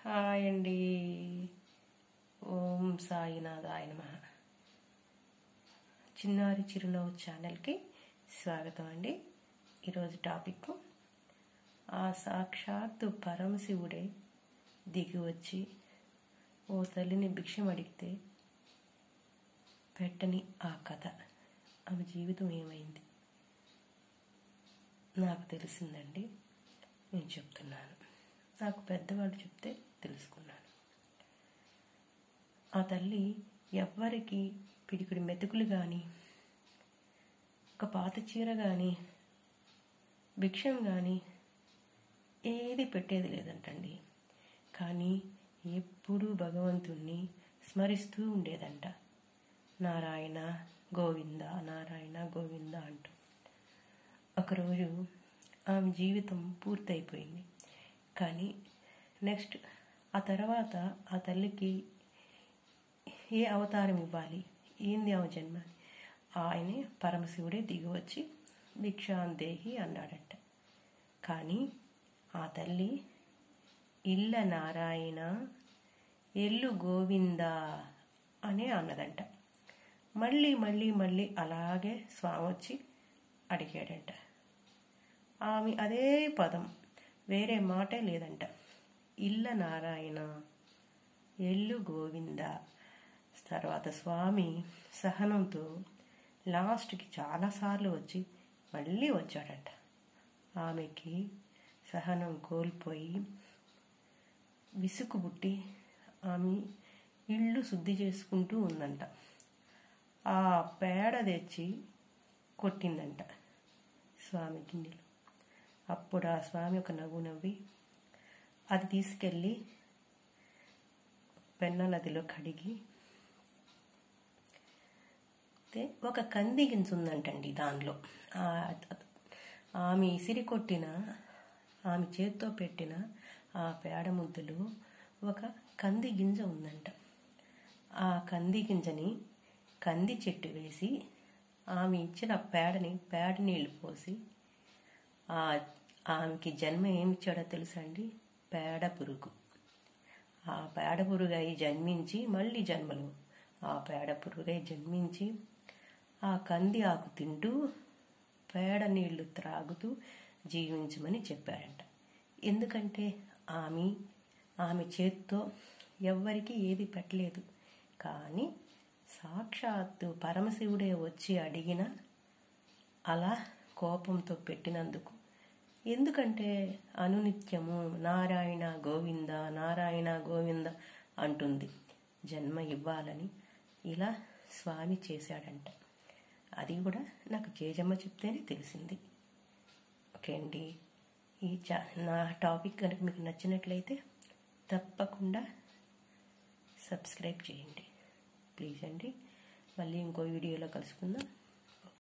hi అండి ఓం సాయినాథాయ నమ చిన్నారి చిరునవ్వు ఛానల్కి స్వాగతం అండి ఈరోజు టాపిక్ ఆ సాక్షాత్తు పరమశివుడే దిగి వచ్చి ఓ తల్లిని భిక్షం అడిగితే పెట్టని ఆ కథ ఆమె జీవితం ఏమైంది నాకు తెలిసిందండి నేను చెప్తున్నాను నాకు పెద్దవాళ్ళు చెప్తే తెలుసుకున్నాను ఆ తల్లి ఎవ్వరికి పిడికిడి మెతుకులు కానీ ఒక పాత చీర కానీ భిక్షం కానీ ఏది పెట్టేది లేదంటండి కానీ ఎప్పుడూ భగవంతుణ్ణి స్మరిస్తూ ఉండేదంట నారాయణ గోవింద నారాయణ గోవింద అంటూ ఒకరోజు ఆమె జీవితం పూర్తయిపోయింది కానీ నెక్స్ట్ ఆ తర్వాత ఆ తల్లికి ఏ అవతారం ఇవ్వాలి ఏంది ఆమె జన్మ ఆయనే పరమశివుడే దిగి వచ్చి భిక్షాందేహి అన్నాడంట కానీ ఆ తల్లి ఇల్ల నారాయణ ఎల్లు గోవింద అనే అన్నదంట మళ్ళీ మళ్ళీ మళ్ళీ అలాగే స్వామి వచ్చి అడిగాడంట ఆమె అదే పదం వేరే మాటే లేదంట ఇల్ల నారాయణ ఎల్లు గోవింద తర్వాత స్వామి సహనంతో లాస్ట్కి చాలాసార్లు వచ్చి మళ్ళీ వచ్చాడంట ఆమెకి సహనం కోల్పోయి విసుగు పుట్టి ఆమె ఇల్లు శుద్ధి చేసుకుంటూ ఉందంట ఆ పేడ తెచ్చి కొట్టిందంట స్వామి గిన్నెలు అప్పుడు ఆ స్వామి ఒక నవ్వు నవ్వి అది తీసుకెళ్ళి పెన్న నదిలో కడిగి ఒక కంది గింజ ఉందంటండి దానిలో ఆమె ఇసిరి కొట్టిన ఆమె చేత్తో పెట్టిన ఆ పేడ ముద్దలు ఒక కంది గింజ ఉందంట ఆ కంది గింజని కంది చెట్టు వేసి ఆమె ఇచ్చిన పేడని పేడ నీళ్లు పోసి ఆమెకి జన్మ ఏమిచ్చాడో తెలుసా అండి పేడ పురుగు ఆ పేడ పురుగై జన్మించి మళ్ళీ జన్మలు ఆ పేడ పురుగై జన్మించి ఆ కంది ఆకు తింటూ పేడ నీళ్లు త్రాగుతూ జీవించమని చెప్పారంట ఎందుకంటే ఆమె ఆమె చేత్తో ఎవ్వరికి ఏది పెట్టలేదు కానీ సాక్షాత్తు పరమశివుడే వచ్చి అడిగిన అలా కోపంతో పెట్టినందుకు ఎందుకంటే అనునిత్యము నారాయణ గోవింద నారాయణ గోవింద అంటుంది జన్మ ఇవ్వాలని ఇలా స్వామి చేశాడంట అది కూడా నాకు జేజమ్మ చెప్తేనే తెలిసింది ఓకే అండి ఈ చా నా టాపిక్ కనుక మీకు నచ్చినట్లయితే తప్పకుండా సబ్స్క్రైబ్ చేయండి ప్లీజ్ అండి మళ్ళీ ఇంకో వీడియోలో కలుసుకుందాం